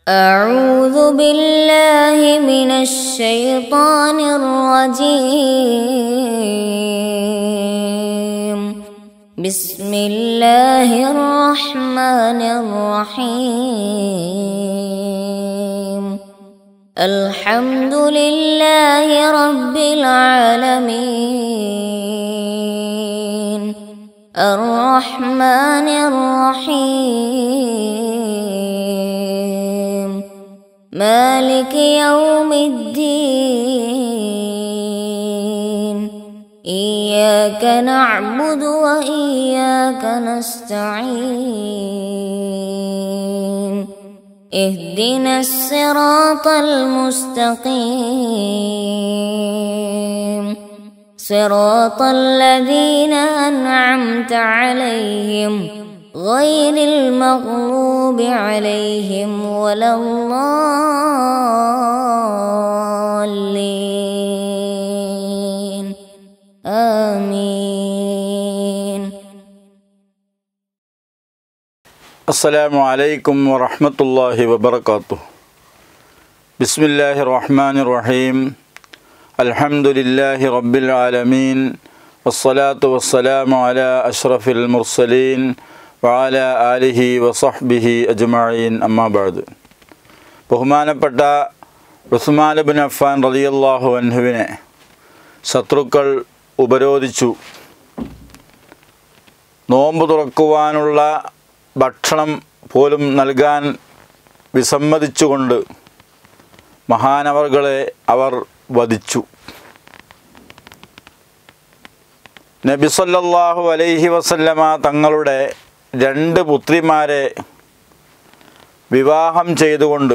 أعوذ بالله من الشيطان الرجيم بسم الله الرحمن الرحيم الحمد لله رب العالمين الرحمن الرحيم مالك يوم الدين إياك نعبد وإياك نستعين اهدنا الصراط المستقيم صراط الذين أنعمت عليهم غير المغضوب عليهم ولا الضالين آمين السلام عليكم ورحمة الله وبركاته بسم الله الرحمن الرحيم الحمد لله رب العالمين والصلاة والسلام على أشرف المرسلين وعلى آله وصحبه أجمعين أما بعد ബഹുമാനപ്പെട്ട ഉസ്മാൻ ബിൻ അഫ്ഫാൻ റളിയല്ലാഹു അൻഹുവിനെ ശത്രുക്കൾ ഉപരോധിച്ചു നോമ്പ് തുറക്കുവാനുള്ള ഭക്ഷണം പോലും നൽകാൻ വിസമ്മതിച്ചുകൊണ്ട് മഹാനവർകളെ അവർ വധിച്ചു നബിസല്ലാഹു അലൈഹി വസല്ലമ തങ്ങളുടെ രണ്ട് പുത്രിമാരെ വിവാഹം ചെയ്തുകൊണ്ട്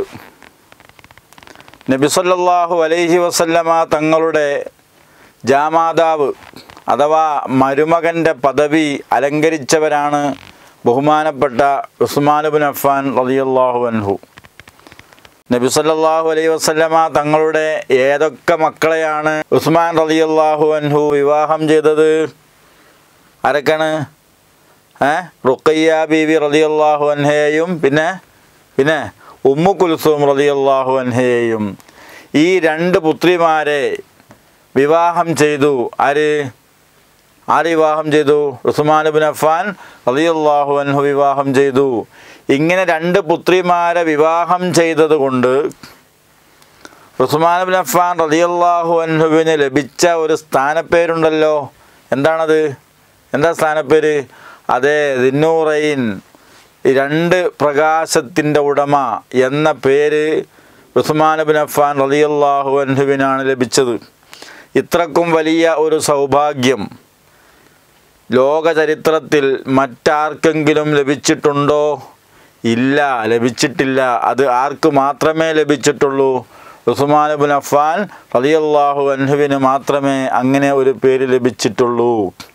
നബിസല്ലാഹു അലൈഹി വസല്ലമ തങ്ങളുടെ ജാമാതാവ് അഥവാ മരുമകൻ്റെ പദവി അലങ്കരിച്ചവരാണ് ബഹുമാനപ്പെട്ട ഉസ്മാനുബിൻ അഫ്ഫാൻ റളിയല്ലാഹു അൻഹു നബി സല്ലല്ലാഹു അലൈഹി വസല്ലമ തങ്ങളുടെ ഏതൊക്കെ മക്കളെയാണ് ഉസ്മാൻ റളിയല്ലാഹു അൻഹു വിവാഹം ചെയ്തത് ആരൊക്കെയാണ് ഏ റുഖയ്യ ബീവി റളിയല്ലാഹു അൻഹയെയും പിന്നെ പിന്നെ ഉമ്മു കുൽസൂം റളിയല്ലാഹു അൻഹയെയും ഈ രണ്ട് പുത്രിമാരെ വിവാഹം ചെയ്തു ആര് ആര് വിവാഹം ചെയ്തു ഉസ്മാൻ ബിൻ അഫ്ഫാൻ റളിയല്ലാഹു അൻഹു വിവാഹം ചെയ്തു ഇങ്ങനെ രണ്ട് പുത്രിമാരെ വിവാഹം ചെയ്തത് കൊണ്ട് ഉസ്മാൻ ബിൻ അഫ്ഫാൻ റളിയല്ലാഹു അൻഹുവിന് ലഭിച്ച ഒരു സ്ഥാനപ്പേരുണ്ടല്ലോ എന്താണത് എന്താ സ്ഥാനപ്പേര് അതെ ദിന്നൂറൈൻ ഈ രണ്ട് പ്രകാശത്തിൻ്റെ ഉടമ എന്ന പേര് ഉസ്മാൻ ബിൻ അഫ്ഫാൻ റളിയല്ലാഹു അൻഹുവിനാണ് ലഭിച്ചത് ഇത്രക്കും വലിയ ഒരു സൗഭാഗ്യം ലോക ചരിത്രത്തിൽ മറ്റാർക്കെങ്കിലും ലഭിച്ചിട്ടുണ്ടോ ഇല്ല ലഭിച്ചിട്ടില്ല അത് ആർക്ക് മാത്രമേ ലഭിച്ചിട്ടുള്ളൂ ഉസ്മാൻ ബിൻ അഫ്ഫാൻ റളിയല്ലാഹു അൻഹുവിന് മാത്രമേ അങ്ങനെ ഒരു പേര് ലഭിച്ചിട്ടുള്ളൂ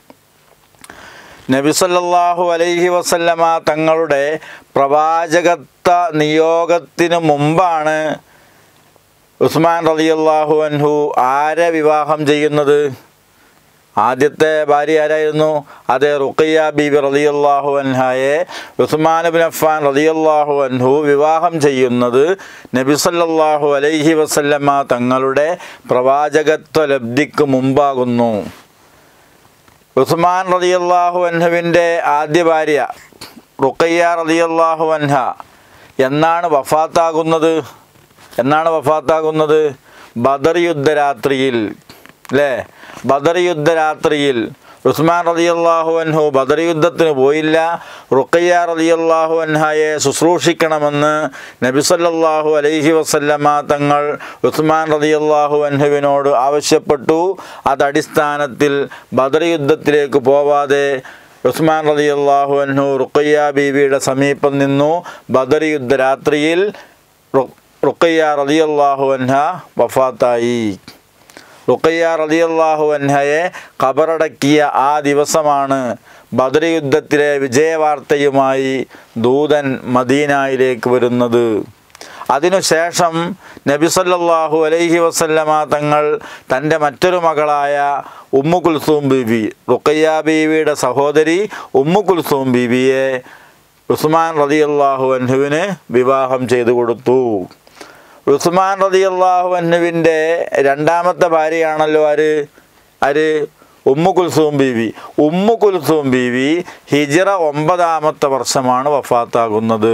നബി സല്ലല്ലാഹു അലൈഹി വസല്ലമ തങ്ങളുടെ പ്രവാചകത്വ നിയോഗത്തിന് മുമ്പാണ് ഉസ്മാൻ റളിയല്ലാഹു അൻഹു ആരെ വിവാഹം ചെയ്യുന്നത് ആദ്യത്തെ ഭാര്യ ആരായിരുന്നു അതെ റുഖയ്യ ബീബി റളിയല്ലാഹു അൻഹയെ ഉസ്മാൻ ബിൻ അഫ്ഫാൻ റളിയല്ലാഹു അൻഹു വിവാഹം ചെയ്യുന്നത് നബി സല്ലല്ലാഹു അലൈഹി വസല്ലമ തങ്ങളുടെ പ്രവാചകത്വ ലബ്ധിക്ക് മുമ്പാകുന്നു ഉസ്മാൻ റളിയല്ലാഹു അൻഹുവിൻ്റെ ആദ്യ ഭാര്യ റുഖയ്യ റളിയല്ലാഹു അൻഹ എന്നാണ് വഫാത്താകുന്നത് എന്നാണ് വഫാത്താകുന്നത് ബദർ യുദ്ധരാത്രിയിൽ അല്ലേ ബദർ യുദ്ധരാത്രിയിൽ ഉസ്മാൻ റളിയല്ലാഹു അൻഹു ബദർ യുദ്ധത്തിന് പോയില്ല റുഖയ്യ റളിയല്ലാഹു അൻഹയെ ശുശ്രൂഷിക്കണമെന്ന് നബി സല്ലല്ലാഹു അലൈഹി വസല്ലമ തങ്ങൾ ഉസ്മാൻ റളിയല്ലാഹു അൻഹുവിനോട് ആവശ്യപ്പെട്ടു അതടിസ്ഥാനത്തിൽ ബദർ യുദ്ധത്തിലേക്ക് പോവാതെ ഉസ്മാൻ റളിയല്ലാഹു അൻഹു റുഖയ്യ ബീവിയുടെ സമീപം നിന്നു ബദർ യുദ്ധരാത്രിയിൽ റു- റുഖയ്യ റളിയല്ലാഹു അൻഹ വഫാത്തായി റുഖയ്യ റളിയല്ലാഹു അൻഹയെ ഖബറടക്കിയ ആ ദിവസമാണ് ബദർ യുദ്ധത്തിലെ വിജയവാർത്തയുമായി ദൂതൻ മദീനയിലേക്ക് വരുന്നത് അതിനുശേഷം നബി സല്ലല്ലാഹു അലൈഹി വസല്ലമ തങ്ങൾ തൻ്റെ മറ്റൊരു മകളായ ഉമ്മു കുൽസൂം ബീവി റുഖയ്യ ബീവിയുടെ സഹോദരി ഉമ്മു കുൽസൂം ബീവിയെ ഉസ്മാൻ റളിയല്ലാഹു അൻഹുവിന് വിവാഹം ചെയ്തു കൊടുത്തു ഉസ്മാൻ റളിയല്ലാഹു അൻഹുവിൻ്റെ രണ്ടാമത്തെ ഭാര്യയാണല്ലോ ആര് ആര് ഉമ്മു കുൽസൂം ബീവി ഉമ്മു കുൽസൂം ബീവി ഹിജറ ഒമ്പതാമത്തെ വർഷമാണ് വഫാത്താകുന്നത്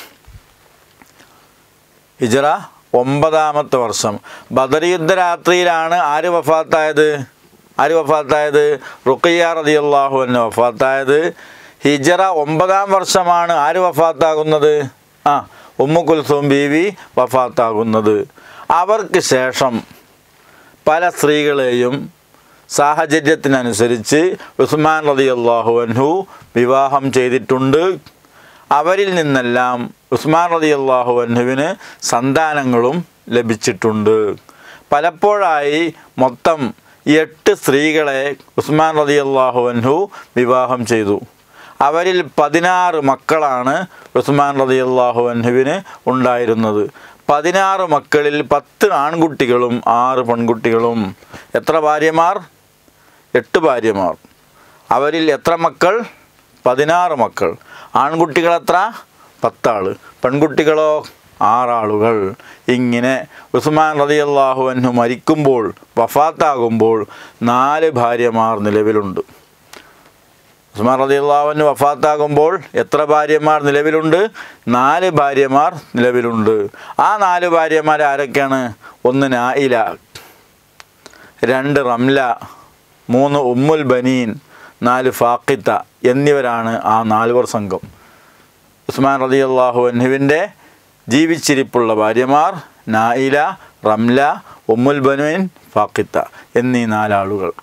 ഹിജറ ഒമ്പതാമത്തെ വർഷം ബദർ യുദ്ധ രാത്രിയിലാണ് ആര് വഫാത്തായത് ആര് വഫാത്തായത് റുഖയ്യ റളിയല്ലാഹു അൻഹു വഫാത്തായത് ഹിജറ ഒമ്പതാം വർഷമാണ് ആര് വഫാത്താകുന്നത് ആ ഉമ്മു കുൽസൂം ബീവി വഫാത്താകുന്നത് അവർക്ക് ശേഷം പല സ്ത്രീകളെയും സാഹചര്യത്തിനനുസരിച്ച് ഉസ്മാൻ റളിയല്ലാഹു അൻഹു വിവാഹം ചെയ്തിട്ടുണ്ട് അവരിൽ നിന്നെല്ലാം ഉസ്മാൻ റളിയല്ലാഹു അൻഹുവിന് സന്താനങ്ങളും ലഭിച്ചിട്ടുണ്ട് പലപ്പോഴായി മൊത്തം എട്ട് സ്ത്രീകളെ ഉസ്മാൻ റളിയല്ലാഹു അൻഹു വിവാഹം ചെയ്തു അവരിൽ പതിനാറ് മക്കളാണ് ഉസ്മാൻ റളിയല്ലാഹു അൻഹുവിന് ഉണ്ടായിരുന്നത് പതിനാറ് മക്കളിൽ പത്ത് ആൺകുട്ടികളും ആറ് പെൺകുട്ടികളും എത്ര ഭാര്യമാർ എട്ട് ഭാര്യമാർ അവരിൽ എത്ര മക്കൾ പതിനാറ് മക്കൾ ആൺകുട്ടികൾ എത്ര പത്താള് പെൺകുട്ടികളോ ആറാളുകൾ ഇങ്ങനെ ഉസ്മാൻ റളിയല്ലാഹു അൻഹു മരിക്കുമ്പോൾ വഫാത്താകുമ്പോൾ നാല് ഭാര്യമാർ നിലവിലുണ്ട് ഉസ്മാൻ റളിയല്ലാഹു അൻഹു വഫാത്താകുമ്പോൾ എത്ര ഭാര്യമാർ നിലവിലുണ്ട് നാല് ഭാര്യമാർ നിലവിലുണ്ട് ആ നാല് ഭാര്യമാർ ആരൊക്കെയാണ് ഒന്ന് നായില രണ്ട് റംല മൂന്ന് ഉമ്മുൽ ബനീൻ നാല് ഫാക്കിത്ത എന്നിവരാണ് ആ നാലുവർ സംഘം ഉസ്മാൻ റളിയല്ലാഹു അൻഹുവിൻ്റെ ജീവിച്ചിരിപ്പുള്ള ഭാര്യമാർ നായില റംല ഉമ്മുൽ ബനുവിൻ ഫാക്കിത്ത എന്നീ നാലാളുകൾ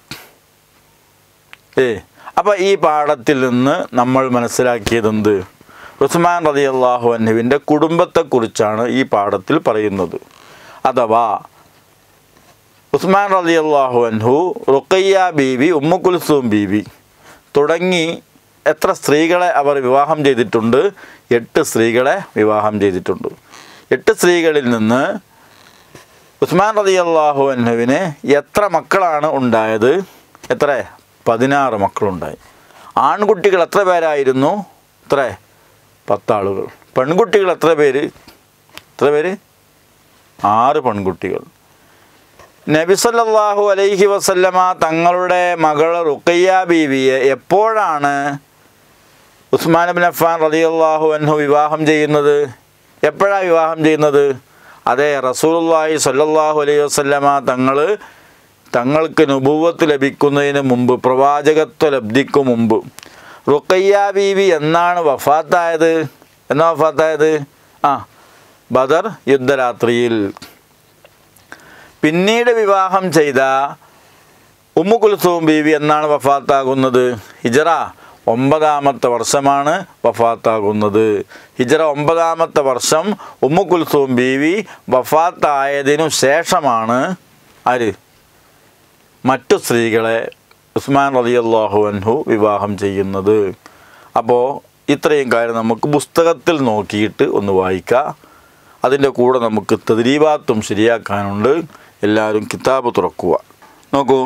ഏ അപ്പോൾ ഈ പാഠത്തിൽ നിന്ന് നമ്മൾ മനസ്സിലാക്കിയതെന്ത് ഉസ്മാൻ റളിയല്ലാഹു അൻഹുവിൻ്റെ കുടുംബത്തെക്കുറിച്ചാണ് ഈ പാഠത്തിൽ പറയുന്നത് അഥവാ ഉസ്മാൻ റളിയല്ലാഹു അൻഹു റുഖയ്യ ബീവി ഉമ്മു കുൽസൂം ബീവി തുടങ്ങി എത്ര സ്ത്രീകളെ അവർ വിവാഹം ചെയ്തിട്ടുണ്ട് എട്ട് സ്ത്രീകളെ വിവാഹം ചെയ്തിട്ടുണ്ട് എട്ട് സ്ത്രീകളിൽ നിന്ന് ഉസ്മാൻ റളിയല്ലാഹു അൻഹുവിന് എത്ര മക്കളാണ് ഉണ്ടായത് എത്ര പതിനാറ് മക്കളുണ്ടായി ആൺകുട്ടികൾ എത്ര പേരായിരുന്നു എത്ര പത്താളുകൾ പെൺകുട്ടികൾ എത്ര പേര് എത്ര പേര് ആറ് പെൺകുട്ടികൾ നബി സല്ലല്ലാഹു അലൈഹി വസല്ലമ തങ്ങളുടെ മകൾ റുഖയ്യ ബീവിയെ എപ്പോഴാണ് ഉസ്മാൻ ബിൻ അഫ്ഫാൻ റളിയല്ലാഹു അൻഹു വിവാഹം ചെയ്യുന്നത് എപ്പോഴാണ് വിവാഹം ചെയ്യുന്നത് അതെ റസൂലുള്ളാഹി സ്വല്ലല്ലാഹു അലൈഹി വസല്ലമ തങ്ങൾ തങ്ങൾക്ക് നുബുവത്ത് ലഭിക്കുന്നതിന് മുമ്പ് പ്രവാചകത്വ ലബ്ധിക്കു മുമ്പ് റുഖയ്യ ബീവി എന്നാണ് വഫാത്തായത് എന്നാ വഫാത്തായത് ആ ബദർ യുദ്ധരാത്രിയിൽ പിന്നീട് വിവാഹം ചെയ്ത ഉമ്മു കുൽസൂം ബീവി എന്നാണ് വഫാത്താകുന്നത് ഹിജറ ഒമ്പതാമത്തെ വർഷമാണ് വഫാത്താകുന്നത് ഹിജറ ഒമ്പതാമത്തെ വർഷം ഉമ്മു കുൽസൂം ബീവി വഫാത്തായതിനു ശേഷമാണ് ആര് മറ്റു സ്ത്രീകളെ ഉസ്മാൻ റളിയല്ലാഹു അൻഹു വിവാഹം ചെയ്യുന്നത് അപ്പോൾ ഇത്രയും കാര്യം നമുക്ക് പുസ്തകത്തിൽ നോക്കിയിട്ട് ഒന്ന് വായിക്കാം അതിൻ്റെ കൂടെ നമുക്ക് തദ്രീബാത്തും ശരിയാക്കാനുണ്ട് എല്ലാവരും കിതാബ് തുറക്കുക നോക്കൂ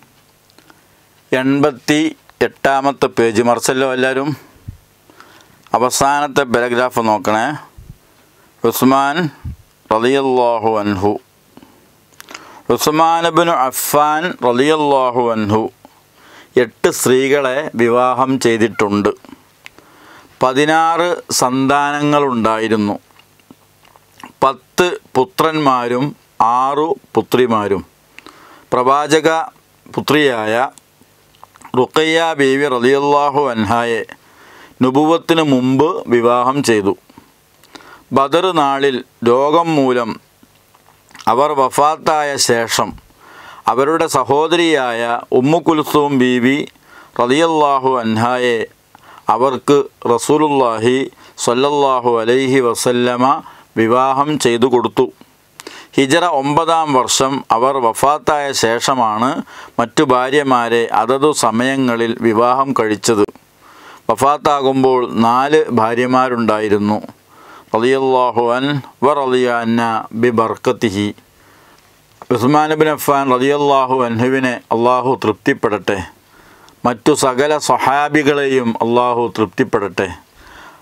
എൺപത്തി എട്ടാമത്തെ പേജ് മറിച്ചല്ലോ എല്ലാവരും അവസാനത്തെ പാരഗ്രാഫ് നോക്കണേ ഉസ്മാൻ റളിയല്ലാഹു അൻഹു ഉസ്മാനബിന് അഫ്ഫാൻ റളിയല്ലാഹു അൻഹു എട്ട് സ്ത്രീകളെ വിവാഹം ചെയ്തിട്ടുണ്ട് പതിനാറ് സന്താനങ്ങളുണ്ടായിരുന്നു പത്ത് പുത്രന്മാരും ആറു പുത്രിമാരും പ്രവാചക പുത്രിയായ റുഖയ്യ ബീവി റളിയല്ലാഹു അൻഹായെ നുബുവത്തിന് മുമ്പ് വിവാഹം ചെയ്തു ബദർ നാളിൽ രോഗം മൂലം അവർ വഫാത്തായ ശേഷം അവരുടെ സഹോദരിയായ ഉമ്മു കുൽസൂം ബീവി റളിയല്ലാഹു അൻഹായെ അവർക്ക് റസൂലുല്ലാഹി സ്വല്ലല്ലാഹു അലൈഹി വസല്ലമ വിവാഹം ചെയ്തു കൊടുത്തു ഹിജറ ഒമ്പതാം വർഷം അവർ വഫാത്തായ ശേഷമാണ് മറ്റു ഭാര്യമാരെ അതതു സമയങ്ങളിൽ വിവാഹം കഴിച്ചത് വഫാത്താകുമ്പോൾ നാല് ഭാര്യമാരുണ്ടായിരുന്നു റളിയല്ലാഹു അൻ വ റളിയാന്ന ബി ബർക്കത്തിഹി ഉസ്മാൻ ബിൻ അഫ്ഫാൻ റളിയല്ലാഹു അൻഹുവിനെ അള്ളാഹു തൃപ്തിപ്പെടട്ടെ മറ്റു സകല സഹാബികളെയും അള്ളാഹു തൃപ്തിപ്പെടട്ടെ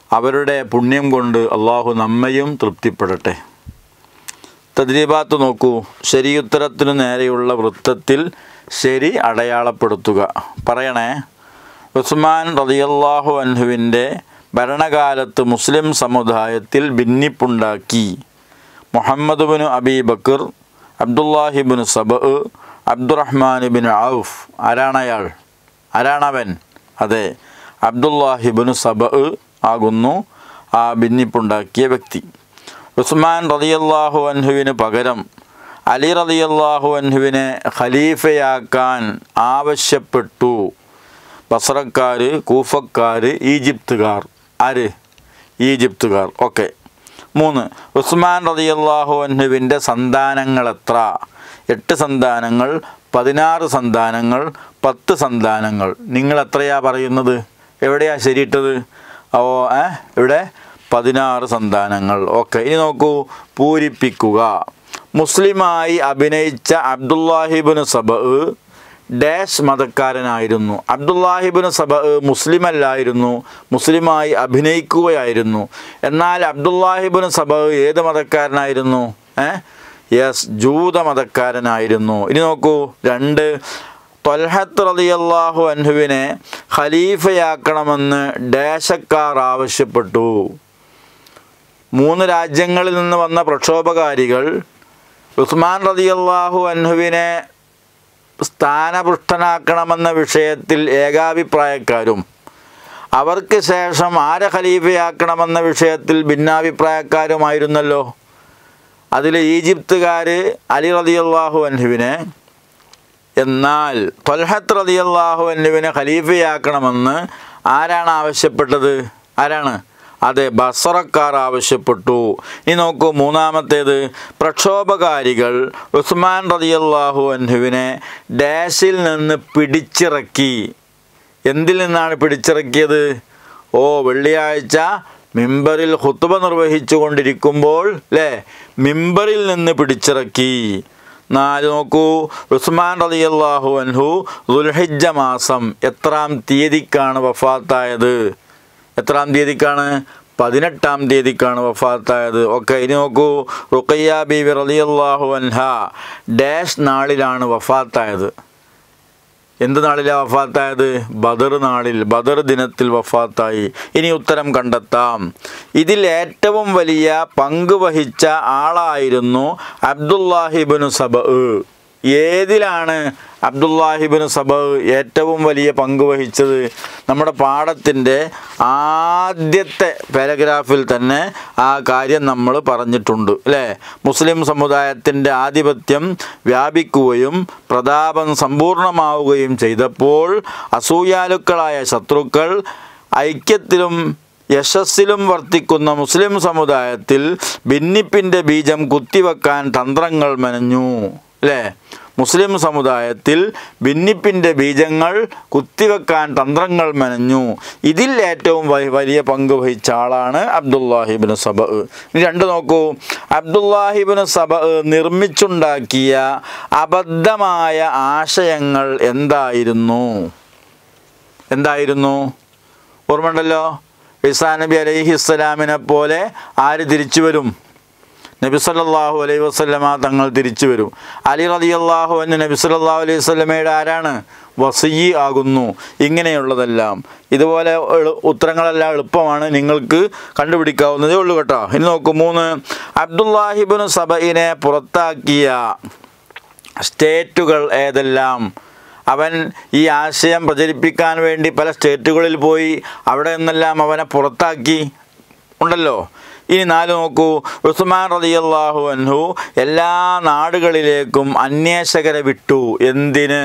അവരുടെ പുണ്യം കൊണ്ട് അള്ളാഹു നമ്മയും തൃപ്തിപ്പെടട്ടെ തദ്രീബാത്ത് നോക്കൂ ശരിയുത്തരത്തിനു നേരെയുള്ള വൃത്തത്തിൽ ശരി അടയാളപ്പെടുത്തുക പറയണേ ഉസ്മാൻ റളിയല്ലാഹു അൻഹുവിൻ്റെ ഭരണകാലത്ത് മുസ്ലിം സമുദായത്തിൽ ഭിന്നിപ്പുണ്ടാക്കി Muhammad bin Abi Bakr Abdullah ibn Saba Abdurrahman bin Auf ആരാണയാൾ ആരാണവൻ അതെ അബ്ദുല്ലാഹിബിൻ സബ് ആകുന്നു ആ ഭിന്നിപ്പുണ്ടാക്കിയ വ്യക്തി ഉസ്മാൻ റളിയല്ലാഹു അൻഹുവിന് പകരം അലി റളിയല്ലാഹു അൻഹുവിനെ ഖലീഫയാക്കാൻ ആവശ്യപ്പെട്ടു ബസറക്കാർ കൂഫക്കാർ ഈജിപ്തുകാർ ആര് ഈജിപ്തുകാർ ഓക്കെ മൂന്ന് ഉസ്മാൻ റളിയല്ലാഹു അൻഹുവിൻ്റെ സന്താനങ്ങൾ എത്ര എട്ട് സന്താനങ്ങൾ പതിനാറ് സന്താനങ്ങൾ പത്ത് സന്താനങ്ങൾ നിങ്ങൾ എത്രയാ പറയുന്നത് എവിടെയാ ശരിയിട്ടത് ഓ ഏ ഇവിടെ പതിനാറ് സന്താനങ്ങൾ ഓക്കെ ഇനി നോക്കൂ പൂരിപ്പിക്കുക മുസ്ലിമായി അഭിനയിച്ച അബ്ദുല്ലാഹിബിന് സബ ഡാഷ് മതക്കാരനായിരുന്നു അബ്ദുല്ലാഹിബിന് സബ മുസ്ലിമല്ലായിരുന്നു മുസ്ലിമായി അഭിനയിക്കുകയായിരുന്നു എന്നാൽ അബ്ദുല്ലാഹിബിന് സബ ഏത് മതക്കാരനായിരുന്നു ഏ യെസ് ജൂത മതക്കാരനായിരുന്നു ഇനി നോക്കൂ രണ്ട് തൊൽഹത്ത് റളിയല്ലാഹു അൻഹുവിനെ ഖലീഫയാക്കണമെന്ന് ഡാഷക്കാർ ആവശ്യപ്പെട്ടു മൂന്ന് രാജ്യങ്ങളിൽ നിന്ന് വന്ന പ്രക്ഷോഭകാരികൾ ഉസ്മാൻ റളിയല്ലാഹു അൻഹുവിനെ സ്ഥാനപൃഷ്ടനാക്കണമെന്ന വിഷയത്തിൽ ഏകാഭിപ്രായക്കാരും അവർക്ക് ശേഷം ആരെ ഖലീഫയാക്കണമെന്ന വിഷയത്തിൽ ഭിന്നാഭിപ്രായക്കാരുമായിരുന്നല്ലോ അതിൽ ഈജിപ്തുകാർ അലി റളിയല്ലാഹു അൻഹുവിനെ എന്നാൽ തൊൽഹത്ത് റളിയല്ലാഹു അൻഹുവിനെ ഖലീഫയാക്കണമെന്ന് ആരാണ് ആവശ്യപ്പെട്ടത് ആരാണ് അതെ ബസറക്കാർ ആവശ്യപ്പെട്ടു ഇനി നോക്കൂ മൂന്നാമത്തേത് പ്രക്ഷോഭകാരികൾ ഉസ്മാൻ റളിയല്ലാഹു അൻഹുവിനെ ഡാഷിൽ നിന്ന് പിടിച്ചിറക്കി എന്തിൽ നിന്നാണ് പിടിച്ചിറക്കിയത് ഓ വെള്ളിയാഴ്ച മിമ്പറിൽ ഹുത്തുബ നിർവഹിച്ചു കൊണ്ടിരിക്കുമ്പോൾ അല്ലേ മിമ്പറിൽ നിന്ന് പിടിച്ചിറക്കി നാല് നോക്കൂ ഉസ്മാൻ റളിയല്ലാഹു അൻഹു ദുൽഹിജ്ജ മാസം എത്രാം തീയതിക്കാണ് വഫാത്തായത് എത്രാം തീയതിക്കാണ് പതിനെട്ടാം തീയതിക്കാണ് വഫാത്തായത് ഓക്കെ ഇനി നോക്കൂ റുഖയ്യ ബീവി റളിയല്ലാഹു അൻഹ ഡാഷ് നാളിലാണ് വഫാത്തായത് എന്ത് നാളിലാണ് വഫാത്തായത് ബദർ നാളിൽ ബദർ ദിനത്തിൽ വഫാത്തായി ഇനി ഉത്തരം കണ്ടെത്താം ഇതിൽ ഏറ്റവും വലിയ പങ്ക് വഹിച്ച ആളായിരുന്നു അബ്ദുല്ലാഹിബിന് സബ ഏതിലാണ് അബ്ദുല്ലാഹിബിന് സബ ഏറ്റവും വലിയ പങ്ക് വഹിച്ചത് നമ്മുടെ പാഠത്തിൻ്റെ ആദ്യത്തെ പാരഗ്രാഫിൽ തന്നെ ആ കാര്യം നമ്മൾ പറഞ്ഞിട്ടുണ്ട് അല്ലേ മുസ്ലിം സമുദായത്തിൻ്റെ ആധിപത്യം വ്യാപിക്കുകയും പ്രതാപം സമ്പൂർണ്ണമാവുകയും ചെയ്തപ്പോൾ അസൂയാലുക്കളായ ശത്രുക്കൾ ഐക്യത്തിലും യശസ്സിലും വർത്തിക്കുന്ന മുസ്ലിം സമുദായത്തിൽ ഭിന്നിപ്പിൻ്റെ ബീജം കുത്തിവെക്കാൻ തന്ത്രങ്ങൾ മെനഞ്ഞു അല്ലേ മുസ്ലിം സമുദായത്തിൽ ഭിന്നിപ്പിൻ്റെ ബീജങ്ങൾ കുത്തിവെക്കാൻ തന്ത്രങ്ങൾ മെനഞ്ഞു ഇതിൽ ഏറ്റവും വ- വലിയ പങ്ക് വഹിച്ച ആളാണ് അബ്ദുല്ലാഹിബിന് സബ ഇനി രണ്ട് നോക്കൂ അബ്ദുല്ലാഹിബിന് സബ നിർമ്മിച്ചുണ്ടാക്കിയ അബദ്ധമായ ആശയങ്ങൾ എന്തായിരുന്നു എന്തായിരുന്നു ഓർമ്മയുണ്ടല്ലോ ഇസാ നബി അലൈഹി ഇസ്ലാമിനെ പോലെ ആര് തിരിച്ചു വരും നബി സല്ലല്ലാഹു അലൈഹി വസല്ലമ തങ്ങൾ തിരിച്ചു വരും അലി റളിയല്ലാഹു അൻഹു നബി സല്ലല്ലാഹു അലൈഹി വസല്ലമയുടെ ആരാണ് വസയ്യി ആകുന്നു ഇങ്ങനെയുള്ളതെല്ലാം ഇതുപോലെ എളു- ഉത്തരങ്ങളെല്ലാം എളുപ്പമാണ് നിങ്ങൾക്ക് കണ്ടുപിടിക്കാവുന്നതേ ഉള്ളൂ കേട്ടോ ഇനി നോക്കൂ മൂന്ന് അബ്ദുല്ലാഹിബിന് സബയിനെ പുറത്താക്കിയ സ്റ്റേറ്റുകൾ ഏതെല്ലാം അവൻ ഈ ആശയം പ്രചരിപ്പിക്കാൻ വേണ്ടി പല സ്റ്റേറ്റുകളിൽ പോയി അവിടെ നിന്നെല്ലാം അവനെ പുറത്താക്കി ഉണ്ടല്ലോ ഇനി നാല് നോക്കൂ ഉസ്മാൻ റളിയല്ലാഹു അൻഹു എല്ലാ നാടുകളിലേക്കും അന്വേഷകരെ വിട്ടു എന്തിന്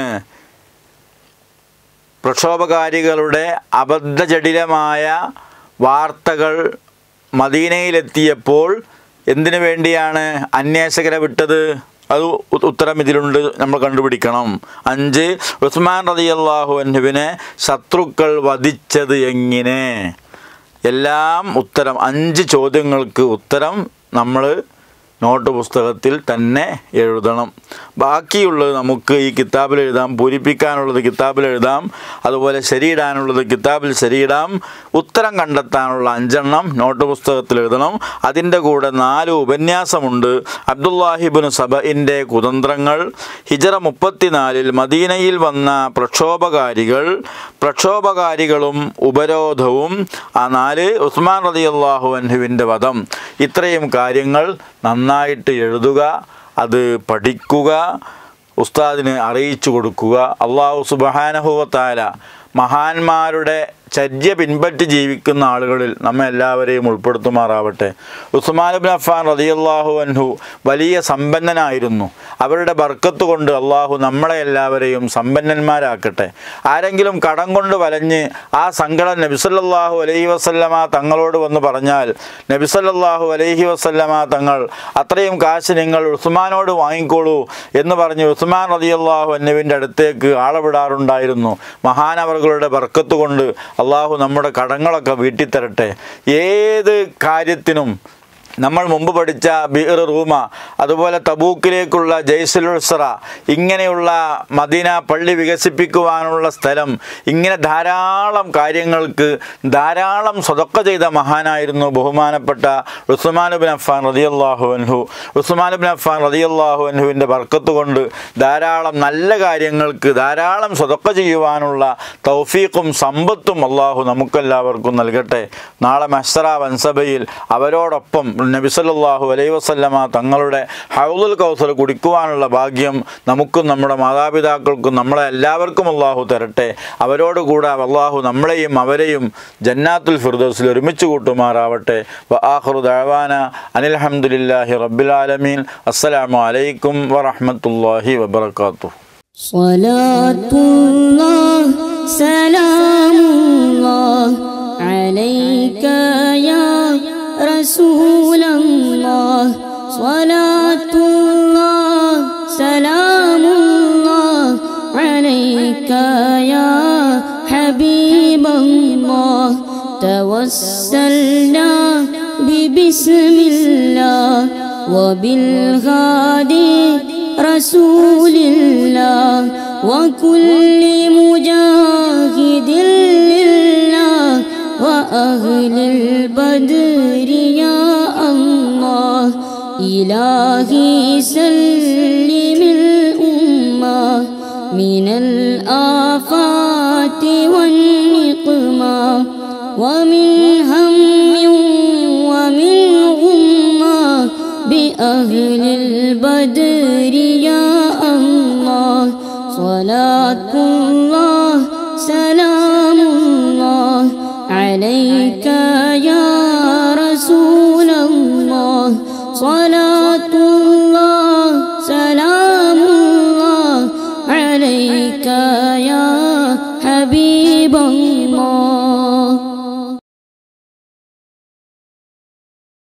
പ്രക്ഷോഭകാരികളുടെ അബദ്ധജടിലമായ വാർത്തകൾ മദീനയിലെത്തിയപ്പോൾ എന്തിനു വേണ്ടിയാണ് അന്വേഷകരെ വിട്ടത് അത് ഉ- ഉത്തരം ഇതിലുണ്ട് നമ്മൾ കണ്ടുപിടിക്കണം അഞ്ച് ഉസ്മാൻ റളിയല്ലാഹു അൻഹുവിനെ ശത്രുക്കൾ വധിച്ചത് എങ്ങനെ എല്ലാം ഉത്തരം അഞ്ച് ചോദ്യങ്ങൾക്ക് ഉത്തരം നമ്മൾ നോട്ട് പുസ്തകത്തിൽ തന്നെ എഴുതണം ബാക്കിയുള്ളത് നമുക്ക് ഈ കിതാബിൽ എഴുതാം പൂരിപ്പിക്കാനുള്ളത് കിതാബിൽ എഴുതാം അതുപോലെ ശരിയിടാനുള്ളത് കിതാബിൽ ശരിയിടാം ഉത്തരം കണ്ടെത്താനുള്ള അഞ്ചെണ്ണം നോട്ട് പുസ്തകത്തിൽ എഴുതണം അതിൻ്റെ കൂടെ നാല് ഉപന്യാസമുണ്ട് അബ്ദുല്ലാഹിബിന് സബയിൻ്റെ കുതന്ത്രങ്ങൾ ഹിജറ മുപ്പത്തിനാലിൽ മദീനയിൽ വന്ന പ്രക്ഷോഭകാരികൾ പ്രക്ഷോഭകാരികളും ഉപരോധവും ആ നാല് ഉസ്മാൻ റതി അള്ളാഹു അൻഹുവിൻ്റെ വധം ഇത്രയും കാര്യങ്ങൾ നന്നായിട്ട് എഴുതുക അത് പഠിക്കുക ഉസ്താദിന് അറിയിച്ചു കൊടുക്കുക അള്ളാഹു സുബഹാനഹുവത്താല മഹാന്മാരുടെ ചര്യ പിൻപറ്റി ജീവിക്കുന്ന ആളുകളിൽ നമ്മെ എല്ലാവരെയും ഉൾപ്പെടുത്തുമാറാവട്ടെ ഉസ്മാനുബിൻ അഫാൻ റതിയല്ലാഹു അൻഹു വലിയ സമ്പന്നനായിരുന്നു അവരുടെ ബർക്കത്ത് കൊണ്ട് അള്ളാഹു നമ്മളെ എല്ലാവരെയും സമ്പന്നന്മാരാക്കട്ടെ ആരെങ്കിലും കടം കൊണ്ട് വലഞ്ഞ് ആ സങ്കടം നബിസല്ലാഹു അലൈഹി വസല്ലമ തങ്ങളോട് വന്ന് പറഞ്ഞാൽ നബിസല്ലാഹു അലൈഹി വസല്ലമ തങ്ങൾ അത്രയും കാശ് നിങ്ങൾ ഉസ്മാനോട് വാങ്ങിക്കോളൂ എന്ന് പറഞ്ഞ് ഉസ്മാൻ റതിയല്ലാഹു അന്നുവിൻ്റെ അടുത്തേക്ക് ആളെ വിടാറുണ്ടായിരുന്നു മഹാനവറുകളുടെ ബർക്കത്ത് കൊണ്ട് അള്ളാഹു നമ്മുടെ കടങ്ങളൊക്കെ വീട്ടിത്തരട്ടെ ഏത് കാര്യത്തിനും നമ്മൾ മുമ്പ് പഠിച്ച ബീർ റൂമ അതുപോലെ തബൂക്കിലേക്കുള്ള ജയ്സുലുസറ ഇങ്ങനെയുള്ള മദീന പള്ളി വികസിപ്പിക്കുവാനുള്ള സ്ഥലം ഇങ്ങനെ ധാരാളം കാര്യങ്ങൾക്ക് ധാരാളം സ്വതക്ക ചെയ്ത മഹാനായിരുന്നു ബഹുമാനപ്പെട്ട ഉസ്മാനുബിൻ അഫാൻ റതിയല്ലാഹു അൻഹു ഉസ്മാനുബിൻ അഫാൻ റതിയല്ലാഹു അൻഹുവിൻ്റെ ബർക്കത്ത് കൊണ്ട് ധാരാളം നല്ല കാര്യങ്ങൾക്ക് ധാരാളം സ്വതക്ക ചെയ്യുവാനുള്ള തൗഫീഖും സമ്പത്തും അള്ളാഹു നമുക്കെല്ലാവർക്കും നൽകട്ടെ നാളെ മഹ്സറ വൻസഭയിൽ അവരോടൊപ്പം നബിസല്ലാഹു അലൈ വസല്ലമ തങ്ങളുടെ ഹൗദുൽ കൗസർ കുടിക്കുവാനുള്ള ഭാഗ്യം നമുക്കും നമ്മുടെ മാതാപിതാക്കൾക്കും നമ്മളെ എല്ലാവർക്കും അള്ളാഹു തരട്ടെ അവരോടുകൂടെ അള്ളാഹു നമ്മളെയും അവരെയും ജന്നാത്തുൽ ഫിർദോസിൽ ഒരുമിച്ച് കൂട്ടുമാറാവട്ടെ വആഖിറു ദഅവാന അനിൽഹംദുലില്ലാഹി റബ്ബിൽ ആലമീൻ അസ്സലാമു അലൈക്കും വറഹ്മത്തുള്ളാഹി വബറകാതുഹു صلاة الله سلام الله عليك يا رسول الله صلاة الله سلام الله عليك يا حبيب الله توسلنا ببسم الله وبالغادي رسول الله وكل مجاهد لله وأهل البدر يا الله إلهي سلم الأمة من الآفات والنقمة ومن هم ومن غمة بأهل البدر يا الله صلاة الله سلام الله عليك يا رسول الله صلاة الله سلام الله عليك يا حبيب الله